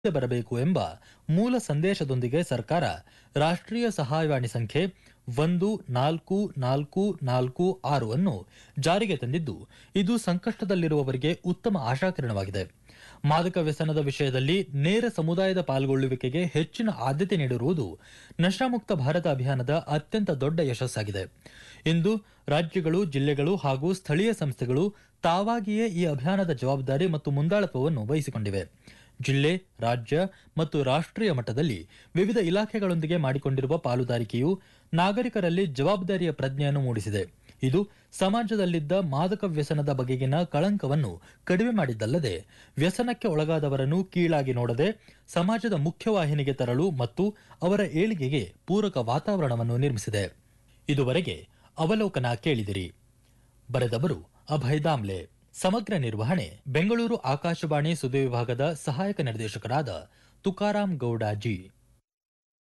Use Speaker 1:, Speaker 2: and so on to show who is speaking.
Speaker 1: ಮುಂದೆ ಬರಬೇಕು ಎಂಬ ಮೂಲ ಸಂದೇಶದೊಂದಿಗೆ ಸರ್ಕಾರ ರಾಷ್ಟ್ರೀಯ ಸಹಾಯವಾಣಿ ಸಂಖ್ಯೆ ಒಂದು ನಾಲ್ಕು ನಾಲ್ಕು ನಾಲ್ಕು ಆರು ಅನ್ನು ಜಾರಿಗೆ ತಂದಿದ್ದು ಇದು ಸಂಕಷ್ಟದಲ್ಲಿರುವವರಿಗೆ ಉತ್ತಮ ಆಶಾಕಿರಣವಾಗಿದೆ ಮಾದಕ ವ್ಯಸನದ ವಿಷಯದಲ್ಲಿ ನೇರ ಸಮುದಾಯದ ಪಾಲ್ಗೊಳ್ಳುವಿಕೆಗೆ ಹೆಚ್ಚಿನ ಆದ್ಯತೆ ನೀಡಿರುವುದು ನಶಾಮುಕ್ತ ಭಾರತ ಅಭಿಯಾನದ ಅತ್ಯಂತ ದೊಡ್ಡ ಯಶಸ್ಸಾಗಿದೆ ಇಂದು ರಾಜ್ಯಗಳು ಜಿಲ್ಲೆಗಳು ಹಾಗೂ ಸ್ಥಳೀಯ ಸಂಸ್ಥೆಗಳು ತಾವಾಗಿಯೇ ಈ ಅಭಿಯಾನದ ಜವಾಬ್ದಾರಿ ಮತ್ತು ಮುಂದಾಳತ್ವವನ್ನು ವಹಿಸಿಕೊಂಡಿವೆ ಜಿಲ್ಲೆ ರಾಜ್ಯ ಮತ್ತು ರಾಷ್ಟ್ರೀಯ ಮಟ್ಟದಲ್ಲಿ ವಿವಿಧ ಇಲಾಖೆಗಳೊಂದಿಗೆ ಮಾಡಿಕೊಂಡಿರುವ ಪಾಲುದಾರಿಕೆಯು ನಾಗರಿಕರಲ್ಲಿ ಜವಾಬ್ದಾರಿಯ ಪ್ರಜ್ಞೆಯನ್ನು ಮೂಡಿಸಿದೆ ಇದು ಸಮಾಜದಲ್ಲಿದ್ದ ಮಾದಕ ವ್ಯಸನದ ಬಗೆಗಿನ ಕಳಂಕವನ್ನು ಕಡಿಮೆ ಮಾಡಿದ್ದಲ್ಲದೆ ವ್ಯಸನಕ್ಕೆ ಒಳಗಾದವರನ್ನು ಕೀಳಾಗಿ ನೋಡದೆ ಸಮಾಜದ ಮುಖ್ಯವಾಹಿನಿಗೆ ತರಲು ಮತ್ತು ಅವರ ಏಳಿಗೆಗೆ ಪೂರಕ ವಾತಾವರಣವನ್ನು ನಿರ್ಮಿಸಿದೆ ಇದುವರೆಗೆ ಅವಲೋಕನ ಕೇಳಿದಿರಿ ಬರೆದವರು ಅಭಯ್ ದಾಮ್ಲೆ ಸಮಗ್ರ ನಿರ್ವಹಣೆ ಬೆಂಗಳೂರು ಆಕಾಶವಾಣಿ ಸುದ್ದಿ ವಿಭಾಗದ ಸಹಾಯಕ ನಿರ್ದೇಶಕರಾದ ತುಕಾರಾಂ ಗೌಡ ಜಿ